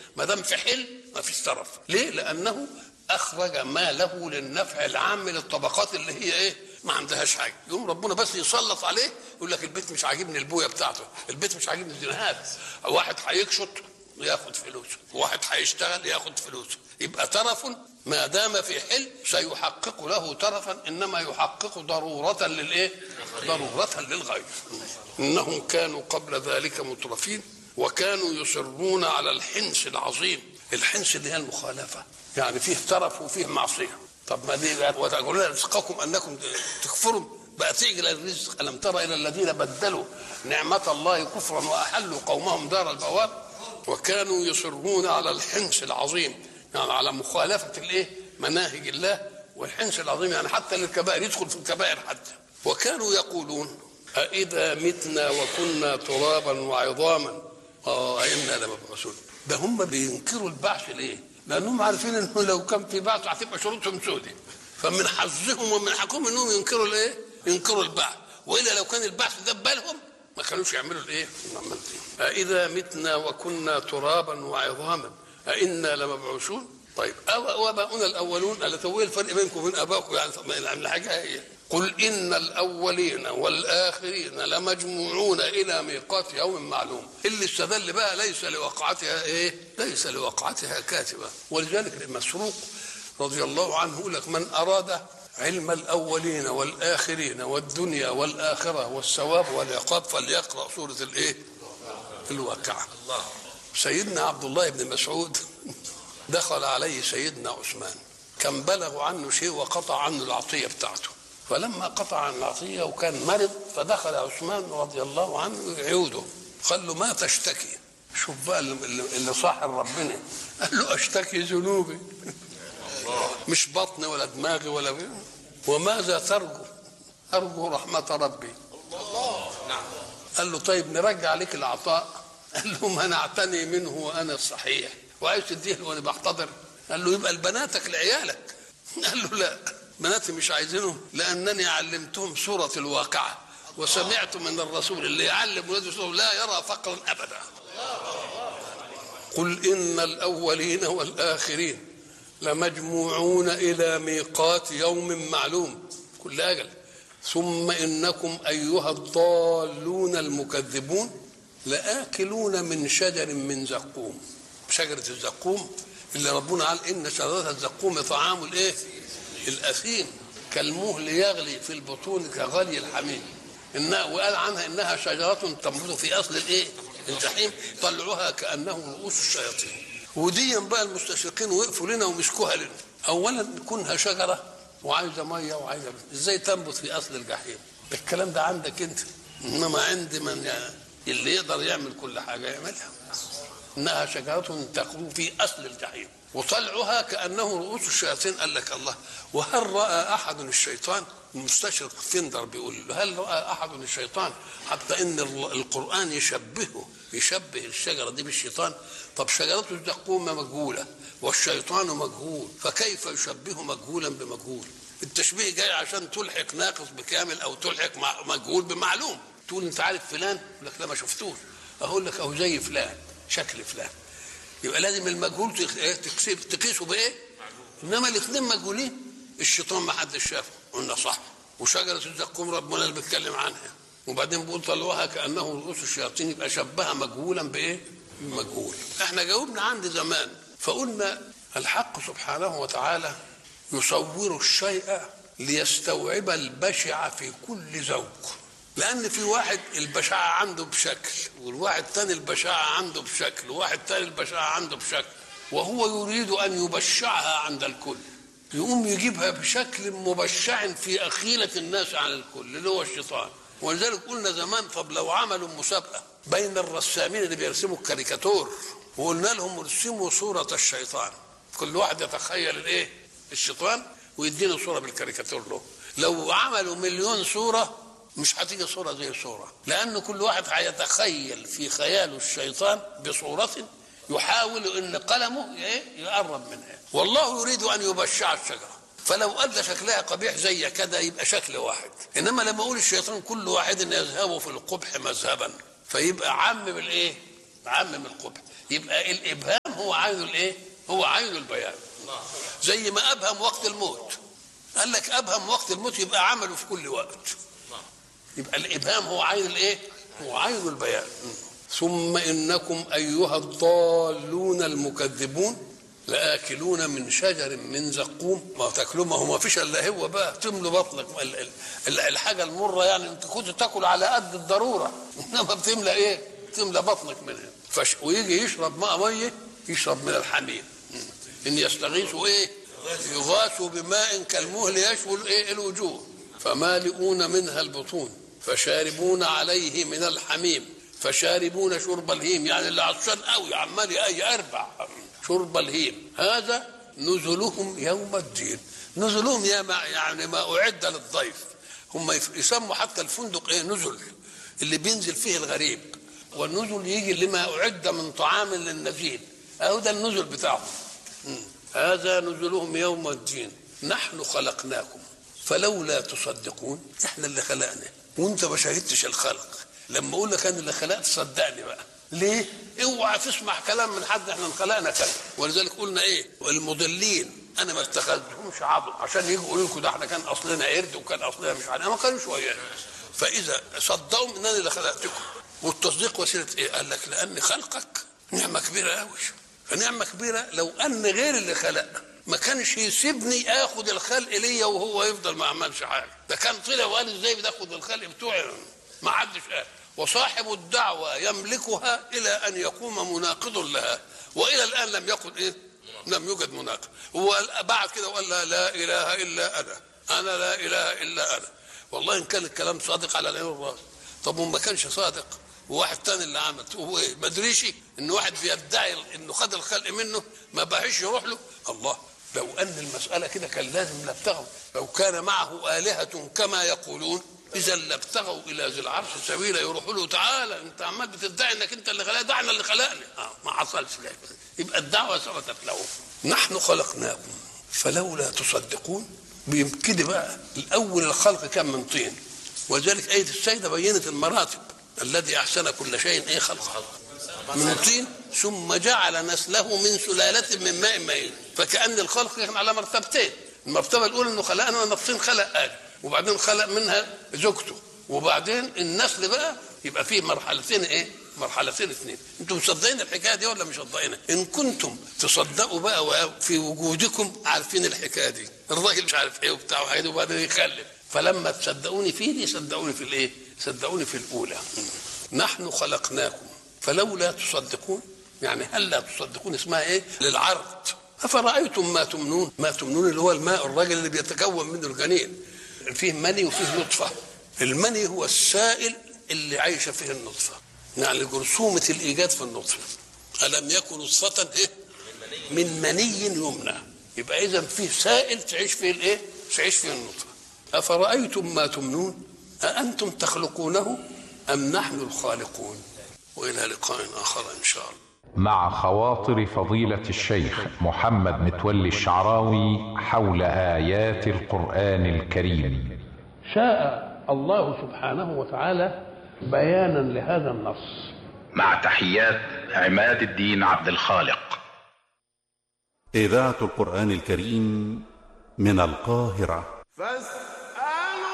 ما دام في حل ما فيش ترف ليه لانه اخرج ماله للنفع العام للطبقات اللي هي ايه ما عندهاش حاجه يقوم ربنا بس يسلط عليه يقول لك البيت مش عاجبني البويه بتاعته البيت مش عاجبني الجنيهات واحد هيكشط ياخد فلوسه واحد هيشتغل ياخد فلوسه يبقى ترف ما دام في حل سيحقق له ترفا انما يحقق ضروره للايه ضروره للغير انهم كانوا قبل ذلك مترفين وكانوا يصرون على الحنس العظيم الحنس اللي هي المخالفه يعني فيه ترف وفيه معصيه طب ما دي وتقولون رزقكم انكم تكفروا بقى تعجل الرزق الم تر الى الذين بدلوا نعمه الله كفرا واحلوا قومهم دار البوار وكانوا يصرون على الحنس العظيم يعني على مخالفه الايه مناهج الله والحنس العظيم يعني حتى للكبائر يدخل في الكبائر حتى وكانوا يقولون أإذا متنا وكنا ترابا وعظاما اه إنا لمبعوثون ده هم بينكروا البعث ليه؟ لأنهم عارفين إنه لو كان في بعث هتبقى شروطهم سودة فمن حظهم ومن حقهم إنهم ينكروا الإيه؟ ينكروا البعث وإلا لو كان البعث ده بالهم ما كانوش يعملوا الإيه؟ العمل دي. أإذا متنا وكنا ترابا وعظاما أإنا لمبعوثون؟ طيب أو واباؤنا الاولون قال هو الفرق بينكم وبين ابائكم يعني الحاجه هي قل ان الاولين والاخرين لمجموعون الى ميقات يوم معلوم اللي استدل بقى ليس لوقعتها ايه ليس لوقعتها كاتبه ولذلك المسروق رضي الله عنه يقول لك من اراد علم الاولين والاخرين والدنيا والاخره والثواب والعقاب فليقرا سوره الايه الواقعه الله سيدنا عبد الله بن مسعود دخل عليه سيدنا عثمان كان بلغ عنه شيء وقطع عنه العطيه بتاعته فلما قطع عن العطيه وكان مرض فدخل عثمان رضي الله عنه يعوده قال له ما تشتكي شوف بقى اللي, اللي صاحب ربنا قال له اشتكي ذنوبي مش بطني ولا دماغي ولا بي. وماذا ترجو ارجو رحمه ربي الله نعم قال له طيب نرجع لك العطاء قال له منعتني منه وانا صحيح وعايز تديه وانا بحتضر قال له يبقى لبناتك لعيالك قال له لا بناتي مش عايزينهم لانني علمتهم سوره الواقعه وسمعت من الرسول اللي يعلم ولاده سوره لا يرى فقرا ابدا قل ان الاولين والاخرين لمجموعون الى ميقات يوم معلوم كل اجل ثم انكم ايها الضالون المكذبون لاكلون من شجر من زقوم شجرة الزقوم اللي ربنا قال إن شجرة الزقوم طعام الإيه؟ الأثيم كالمهل يغلي في البطون كغلي الحميم إنها وقال عنها إنها شجرة تنبت في أصل الإيه؟ الجحيم طلعوها كأنه رؤوس الشياطين وديا بقى المستشرقين وقفوا لنا ومسكوها لنا أولا كونها شجرة وعايزة مية وعايزة إزاي تنبت في أصل الجحيم الكلام ده عندك أنت إنما عند من يعني اللي يقدر يعمل كل حاجة يعملها انها شجره تكون في اصل الجحيم وطلعها كانه رؤوس الشياطين قال لك الله وهل راى احد الشيطان المستشرق فيندر بيقول هل راى احد الشيطان حتى ان القران يشبهه يشبه الشجره دي بالشيطان طب شجره الزقوم مجهوله والشيطان مجهول فكيف يشبه مجهولا بمجهول التشبيه جاي عشان تلحق ناقص بكامل او تلحق مجهول بمعلوم تقول انت عارف فلان يقول لك لا ما شفتوش اقول لك اهو زي فلان شكل فلان يبقى لازم المجهول تقيسه بايه؟ انما الاثنين مجهولين الشيطان ما حدش شافه قلنا صح وشجره الزقوم ربنا اللي بيتكلم عنها وبعدين بيقول طلعوها كانه رؤوس الشياطين يبقى شبهها مجهولا بايه؟ مجهول احنا جاوبنا عند زمان فقلنا الحق سبحانه وتعالى يصور الشيء ليستوعب البشع في كل ذوق لان في واحد البشاعه عنده بشكل والواحد تاني البشاعه عنده بشكل وواحد تاني البشاعه عنده بشكل وهو يريد ان يبشعها عند الكل يقوم يجيبها بشكل مبشع في اخيله الناس عن الكل اللي هو الشيطان ولذلك قلنا زمان طب لو عملوا مسابقه بين الرسامين اللي بيرسموا الكاريكاتور وقلنا لهم ارسموا صوره الشيطان كل واحد يتخيل الايه الشيطان ويدينا صوره بالكاريكاتور له لو عملوا مليون صوره مش هتيجي صورة زي صورة لأن كل واحد هيتخيل في خياله الشيطان بصورة يحاول أن قلمه يقرب منها والله يريد أن يبشع الشجرة فلو أدى شكلها قبيح زي كذا يبقى شكل واحد إنما لما أقول الشيطان كل واحد يذهب في القبح مذهبا فيبقى عمم الإيه؟ عمم القبح يبقى الإبهام هو هو عين الايه هو عين البيان زي ما ابهم وقت الموت قال لك ابهم وقت الموت يبقى عمله في كل وقت يبقى الابهام هو عين الايه هو عين البيان ثم انكم ايها الضالون المكذبون لآكلون من شجر من زقوم ما تاكلوا ما هو ما فيش الا هو بقى تملوا بطنك ال- ال- الحاجه المره يعني انت كنت تاكل على قد الضروره انما بتملى ايه؟ تملى بطنك منها فش ويجي يشرب ماء ميه يشرب من الحميم ان يستغيثوا ايه؟ يغاثوا بماء كالمهل يشوي الايه؟ الوجوه فمالئون منها البطون فشاربون عليه من الحميم فشاربون شرب الهيم يعني اللي عطشان قوي عمال اي اربع شرب الهيم هذا نزلهم يوم الدين نزلهم يا ما يعني ما اعد للضيف هم يف- يسموا حتى الفندق ايه نزل اللي بينزل فيه الغريب والنزل يجي لما اعد من طعام للنزيل اهو ده النزل بتاعهم مم. هذا نزلهم يوم الدين نحن خلقناكم فلولا تصدقون احنا اللي خلقنا وانت ما شاهدتش الخلق لما اقول لك انا اللي خلقت صدقني بقى ليه اوعى تسمع كلام من حد احنا خلقنا كذا ولذلك قلنا ايه المضلين انا ما اتخذتهمش عضو عشان يجوا يقولوا لكم ده احنا كان اصلنا قرد وكان اصلنا مش عارف ما كانوش ويانا فاذا صدقوا ان انا اللي خلقتكم والتصديق وسيله ايه؟ قال لك لان خلقك نعمه كبيره قوي فنعمه كبيره لو ان غير اللي خلق ما كانش يسيبني اخد الخلق ليا وهو يفضل ما عملش حاجه ده كان طلع وقال ازاي بتاخد الخلق بتوعي ما حدش قال وصاحب الدعوة يملكها إلى أن يقوم مناقض لها وإلى الآن لم يقل إيه لم يوجد مناقض هو بعد كده وقال لا, لا إله إلا أنا أنا لا إله إلا أنا والله إن كان الكلام صادق على العين والراس طب وما كانش صادق وواحد تاني اللي عمل هو ايه ما ادريش ان واحد بيدعي انه خد الخلق منه ما بقاش يروح له الله لو ان المساله كده كان لازم لابتغوا لو كان معه الهه كما يقولون اذا لابتغوا الى ذي العرش سبيلا يروحوا له تعالى انت عمال بتدعي انك انت اللي خلقنا ده احنا اللي خلقنا آه ما حصلش كده يبقى الدعوه ثبتت له نحن خلقناكم فلولا تصدقون بيبتدي بقى الاول الخلق كان من طين ولذلك ايه السيده بينت المراتب الذي احسن كل شيء ايه خلقه من طين ثم جعل نسله من سلاله من ماء مهين فكان الخلق كان على مرتبتين المرتبه الاولى انه خلقنا من طين خلق ادم وبعدين خلق منها زوجته وبعدين النسل بقى يبقى فيه مرحلتين ايه مرحلتين اثنين انتم مصدقين الحكايه دي ولا مش مصدقينها ان كنتم تصدقوا بقى في وجودكم عارفين الحكايه دي الراجل مش عارف ايه وبتاع وحاجات وبعدين يخلف فلما تصدقوني فيه دي صدقوني في الايه صدقوني في الاولى نحن خلقناكم فلولا تصدقون يعني هل لا تصدقون اسمها ايه للعرض افرايتم ما تمنون ما تمنون اللي هو الماء الراجل اللي بيتكون منه الجنين فيه مني وفيه نطفه المني هو السائل اللي عايشه فيه النطفه يعني جرثومه الايجاد في النطفه الم يكن نطفه إيه؟ من مني يمنى يبقى اذا فيه سائل تعيش فيه الايه تعيش فيه النطفه افرايتم ما تمنون اانتم تخلقونه ام نحن الخالقون والى لقاء اخر ان شاء الله مع خواطر فضيلة الشيخ محمد متولي الشعراوي حول آيات القرآن الكريم شاء الله سبحانه وتعالى بيانا لهذا النص مع تحيات عماد الدين عبد الخالق إذاعة القرآن الكريم من القاهرة فاستمعوا